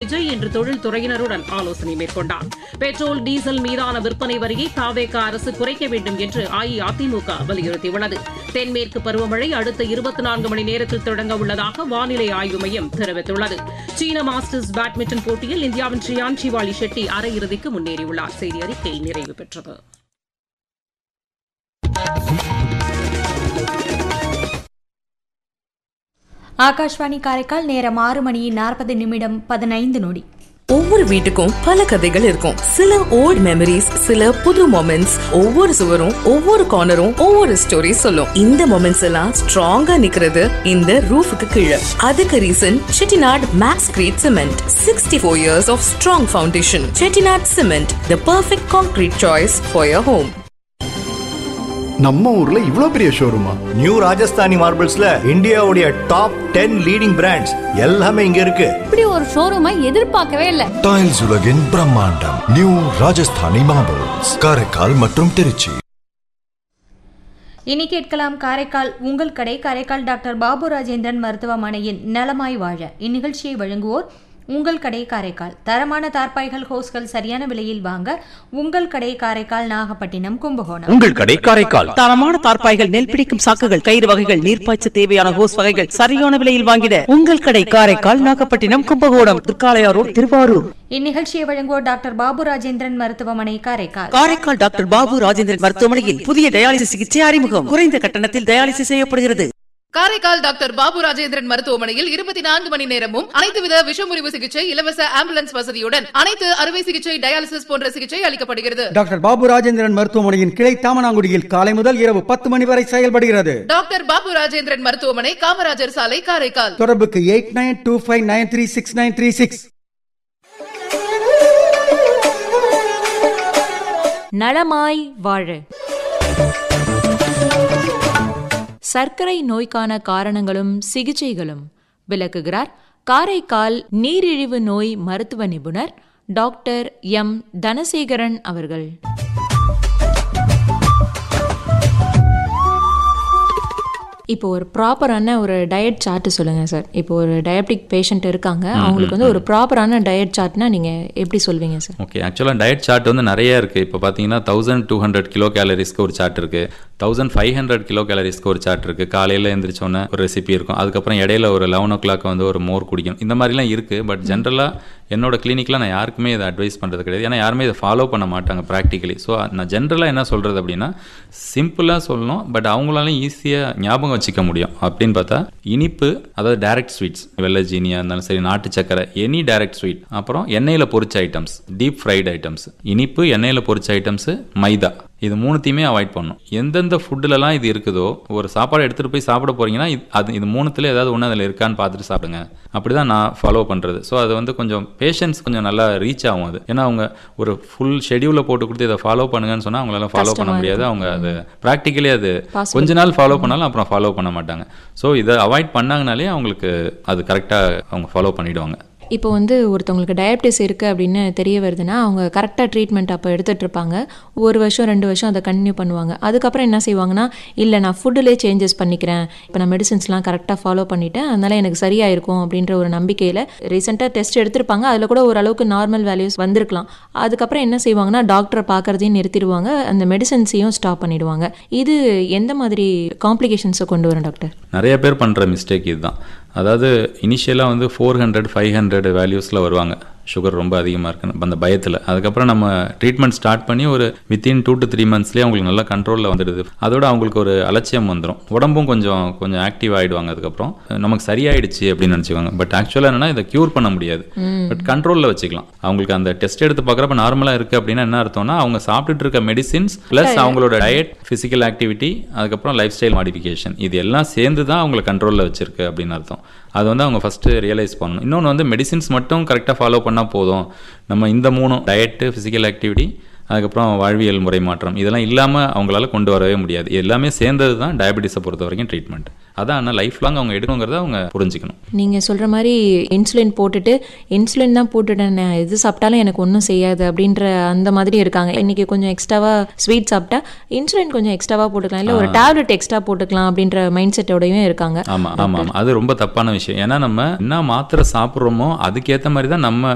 விஜய் இன்று தொழில்துறையினருடன் ஆலோசனை மேற்கொண்டார் பெட்ரோல் டீசல் மீதான விற்பனை வரியை தாவேக அரசு குறைக்க வேண்டும் என்று அஇஅதிமுக வலியுறுத்தியுள்ளது தென்மேற்கு பருவமழை அடுத்த இருபத்தி நான்கு மணி நேரத்தில் தொடங்க உள்ளதாக வானிலை ஆய்வு மையம் தெரிவித்துள்ளது சீன மாஸ்டர்ஸ் பேட்மிண்டன் போட்டியில் இந்தியாவின் ஷியான் சிவாலி ஷெட்டி அரையிறுதிக்கு முன்னேறியுள்ளார் செய்தி அறிக்கை நிறைவு பெற்றது ஆகாஷ்வாணி காரைக்கால் நேரம் ஆறு மணி நாற்பது நிமிடம் பதினைந்து நொடி ஒவ்வொரு வீட்டுக்கும் பல கதைகள் இருக்கும் சில ஓல்ட் மெமரிஸ் சில புது மொமெண்ட்ஸ் ஒவ்வொரு சுவரும் ஒவ்வொரு கார்னரும் ஒவ்வொரு ஸ்டோரி சொல்லும் இந்த மொமெண்ட்ஸ் எல்லாம் ஸ்ட்ராங்கா நிக்கிறது இந்த ரூஃபுக்கு கீழே அதுக்கு reason Chettinad Maxcrete cement sixty four years of strong foundation Chettinad cement the perfect concrete choice for your home நம்ம ஊர்ல இவ்ளோ பெரிய ஷோரூமா நியூ ராஜஸ்தானி மார்பிள்ஸ்ல இந்தியாவுடைய டாப் டென் லீடிங் பிராண்ட்ஸ் எல்லாமே இங்க இருக்கு இப்படி ஒரு ஷோரூமை எதிர்பார்க்கவே இல்ல டைல்ஸ் உலகின் பிரம்மாண்டம் நியூ ராஜஸ்தானி மார்பிள்ஸ் காரைக்கால் மற்றும் திருச்சி இனி கேட்கலாம் காரைக்கால் உங்கள் கடை காரைக்கால் டாக்டர் பாபு ராஜேந்திரன் மருத்துவமனையின் நலமாய் வாழ இந்நிகழ்ச்சியை வழங்குவோர் உங்கள் கடை காரைக்கால் தரமான தார்பாய்கள் ஹோஸ்கள் சரியான விலையில் வாங்க உங்கள் கடை காரைக்கால் நாகப்பட்டினம் கும்பகோணம் உங்கள் கடை காரைக்கால் தரமான தார்ப்பாய்கள் நெல் பிடிக்கும் சாக்குகள் கயிறு வகைகள் நீர்ப்பாய்ச்ச தேவையான ஹோஸ் வகைகள் சரியான விலையில் வாங்கிட உங்கள் கடை காரைக்கால் நாகப்பட்டினம் கும்பகோணம் திருக்காளையாரோடு திருவாரூர் இந்நிகழ்ச்சியை வழங்குவோர் டாக்டர் பாபு ராஜேந்திரன் மருத்துவமனை காரைக்கால் காரைக்கால் டாக்டர் பாபு ராஜேந்திரன் மருத்துவமனையில் புதிய டயாலிசிஸ் சிகிச்சை அறிமுகம் குறைந்த கட்டணத்தில் டயாலிசிஸ் செய்யப்படுகிறது காரைக்கால் டாக்டர் பாபு ராஜேந்திரன் மருத்துவமனையில் இருபத்தி நான்கு மணி நேரமும் அனைத்து வித விஷமுறிவு சிகிச்சை இலவச ஆம்புலன்ஸ் வசதியுடன் அனைத்து அறுவை சிகிச்சை டயாலிசிஸ் போன்ற சிகிச்சை அளிக்கப்படுகிறது டாக்டர் பாபு ராஜேந்திரன் மருத்துவமனையின் கிளை தாமனாங்குடியில் காலை முதல் இரவு பத்து மணி வரை செயல்படுகிறது டாக்டர் பாபு ராஜேந்திரன் மருத்துவமனை காமராஜர் சாலை காரைக்கால் தொடர்புக்கு eight nine two five nine three six nine three six நலமாய் வாழ சர்க்கரை நோய்க்கான காரணங்களும் சிகிச்சைகளும் விளக்குகிறார் காரைக்கால் நீரிழிவு நோய் மருத்துவ நிபுணர் டாக்டர் எம் தனசேகரன் அவர்கள் இப்போ ஒரு ப்ராப்பரான ஒரு டயட் சார்ட் சொல்லுங்க சார் இப்போ ஒரு டயபெட்டிக் பேஷண்ட் இருக்காங்க அவங்களுக்கு வந்து ஒரு ப்ராப்பரான டயட் சார்ட்னா நீங்க எப்படி சொல்வீங்க சார் ஓகே ஆக்சுவலாக டயட் சார்ட் வந்து நிறைய இருக்குது இப்போ பார்த்தீங்கன்னா தௌசண்ட் டூ ஹண்ட்ரட் கிலோ கேலரிஸ்க்கு ஒரு சார்ட் இருக்குது தௌசண்ட் ஃபைவ் ஹண்ட்ரட் கிலோ கேலரிஸ்க்கு ஒரு சார்ட் இருக்குது காலையில் எழுந்திரிச்சோன்னே ஒரு ரெசிபி இருக்கும் அதுக்கப்புறம் இடையில ஒரு லெவன் ஓ கிளாக் வந்து ஒரு மோர் குடிக்கணும் இந்த மாதிரிலாம் இருக்குது பட் ஜென்ரலாக என்னோட கிளினிக்கில் நான் யாருக்குமே இதை அட்வைஸ் பண்ணுறது கிடையாது ஏன்னா யாருமே இதை ஃபாலோ பண்ண மாட்டாங்க ப்ராக்டிக்கலி ஸோ நான் ஜென்ரலாக என்ன சொல்கிறது அப்படின்னா சிம்பிளாக சொல்லணும் பட் அவங்களாலையும் ஈஸியாக ஞாபகம் வச்சுக்க முடியும் அப்படின்னு பார்த்தா இனிப்பு அதாவது டைரக்ட் ஸ்வீட்ஸ் வெள்ளை ஜீனியாக இருந்தாலும் சரி நாட்டு சக்கரை எனி டைரக்ட் ஸ்வீட் அப்புறம் எண்ணெயில் பொரிச்ச ஐட்டம்ஸ் டீப் ஃப்ரைடு ஐட்டம்ஸ் இனிப்பு எண்ணெயில் பொரிச்ச ஐட்டம்ஸு மைதா இது மூணுத்தையுமே அவாய்ட் பண்ணும் எந்தெந்த ஃபுட்டுலலாம் இது இருக்குதோ ஒரு சாப்பாடு எடுத்துகிட்டு போய் சாப்பிட போகிறீங்கன்னா இது அது இது மூணுத்தில் ஏதாவது ஒன்று அதில் இருக்கான்னு பார்த்துட்டு சாப்பிடுங்க அப்படி தான் நான் ஃபாலோ பண்ணுறது ஸோ அது வந்து கொஞ்சம் பேஷன்ஸ் கொஞ்சம் நல்லா ரீச் ஆகும் அது ஏன்னா அவங்க ஒரு ஃபுல் ஷெடியூலில் போட்டு கொடுத்து இதை ஃபாலோ பண்ணுங்கன்னு சொன்னால் அவங்களால ஃபாலோ பண்ண முடியாது அவங்க அது ப்ராக்டிக்கலி அது கொஞ்ச நாள் ஃபாலோ பண்ணாலும் அப்புறம் ஃபாலோ பண்ண மாட்டாங்க ஸோ இதை அவாய்ட் பண்ணாங்கனாலே அவங்களுக்கு அது கரெக்டாக அவங்க ஃபாலோ பண்ணிவிடுவாங்க இப்போ வந்து ஒருத்தவங்களுக்கு டயபிட்டிஸ் இருக்குது அப்படின்னு தெரிய வருதுன்னா அவங்க கரெக்டாக ட்ரீட்மெண்ட் அப்போ எடுத்துகிட்டு இருப்பாங்க ஒரு வருஷம் ரெண்டு வருஷம் அதை கண்டினியூ பண்ணுவாங்க அதுக்கப்புறம் என்ன செய்வாங்கன்னா இல்லை நான் ஃபுட்டுலேயே சேஞ்சஸ் பண்ணிக்கிறேன் இப்போ நான் மெடிசின்ஸ்லாம் கரெக்டாக ஃபாலோ பண்ணிட்டேன் அதனால் எனக்கு சரியாயிருக்கும் அப்படின்ற ஒரு நம்பிக்கையில் ரீசெண்டாக டெஸ்ட் எடுத்திருப்பாங்க அதில் கூட ஓரளவுக்கு நார்மல் வேல்யூஸ் வந்திருக்கலாம் அதுக்கப்புறம் என்ன செய்வாங்கன்னா டாக்டரை பார்க்குறதையும் நிறுத்திடுவாங்க அந்த மெடிசன்ஸையும் ஸ்டாப் பண்ணிடுவாங்க இது எந்த மாதிரி காம்ப்ளிகேஷன்ஸை கொண்டு வரும் டாக்டர் நிறைய பேர் பண்ணுற மிஸ்டேக் இதுதான் அதாவது இனிஷியலாக வந்து ஃபோர் ஹண்ட்ரட் ஃபைவ் ஹண்ட்ரட் வேல்யூஸில் வருவாங்க சுகர் ரொம்ப அதிகமாக இருக்குன்னு அந்த பயத்தில் அதுக்கப்புறம் நம்ம ட்ரீட்மெண்ட் ஸ்டார்ட் பண்ணி ஒரு வித்தின் டூ டு த்ரீ மந்த்ஸ்லேயே அவங்களுக்கு நல்லா கண்ட்ரோலில் வந்துடுது அதோட அவங்களுக்கு ஒரு அலட்சியம் வந்துடும் உடம்பும் கொஞ்சம் கொஞ்சம் ஆக்டிவ் ஆகிடுவாங்க அதுக்கப்புறம் நமக்கு சரியாயிடுச்சு அப்படின்னு நினச்சிக்குவாங்க பட் ஆக்சுவலாக என்னன்னா இதை க்யூர் பண்ண முடியாது பட் கண்ட்ரோலில் வச்சுக்கலாம் அவங்களுக்கு அந்த டெஸ்ட் எடுத்து பார்க்குறப்ப நார்மலாக இருக்குது அப்படின்னா என்ன அர்த்தம்னா அவங்க சாப்பிட்டுட்டு இருக்க மெடிசின்ஸ் ப்ளஸ் அவங்களோட டயட் ஃபிசிக்கல் ஆக்டிவிட்டி அதுக்கப்புறம் லைஃப் ஸ்டைல் மாடிஃபிகேஷன் இது எல்லாம் சேர்ந்து தான் அவங்களை கண்ட்ரோலில் வச்சிருக்கு அப்படின்னு அர்த்தம் அது வந்து அவங்க ஃபஸ்ட்டு ரியலைஸ் பண்ணணும் இன்னொன்று வந்து மெடிசின்ஸ் மட்டும் கரெக்டாக ஃபாலோ பண்ணால் போதும் நம்ம இந்த மூணும் டயட்டு ஃபிசிக்கல் ஆக்டிவிட்டி அதுக்கப்புறம் வாழ்வியல் முறை மாற்றம் இதெல்லாம் இல்லாமல் அவங்களால கொண்டு வரவே முடியாது எல்லாமே சேர்ந்தது தான் டயபெட்டிஸை பொறுத்த வரைக்கும் ட்ரீட்மெண்ட் அதான் ஆனால் லைஃப் லாங் அவங்க எடுக்கணுங்கிறத அவங்க புரிஞ்சுக்கணும் நீங்கள் சொல்கிற மாதிரி இன்சுலின் போட்டுட்டு இன்சுலின் தான் போட்டுட்டேன் நான் எது சாப்பிட்டாலும் எனக்கு ஒன்றும் செய்யாது அப்படின்ற அந்த மாதிரி இருக்காங்க இன்றைக்கி கொஞ்சம் எக்ஸ்ட்ராவாக ஸ்வீட் சாப்பிட்டா இன்சுலின் கொஞ்சம் எக்ஸ்ட்ராவாக போட்டுக்கலாம் இல்லை ஒரு டேப்லெட் எக்ஸ்ட்ரா போட்டுக்கலாம் அப்படின்ற மைண்ட் செட்டோடையும் இருக்காங்க ஆமாம் ஆமாம் அது ரொம்ப தப்பான விஷயம் ஏன்னா நம்ம என்ன மாத்திரை சாப்பிட்றோமோ அதுக்கேற்ற மாதிரி தான் நம்ம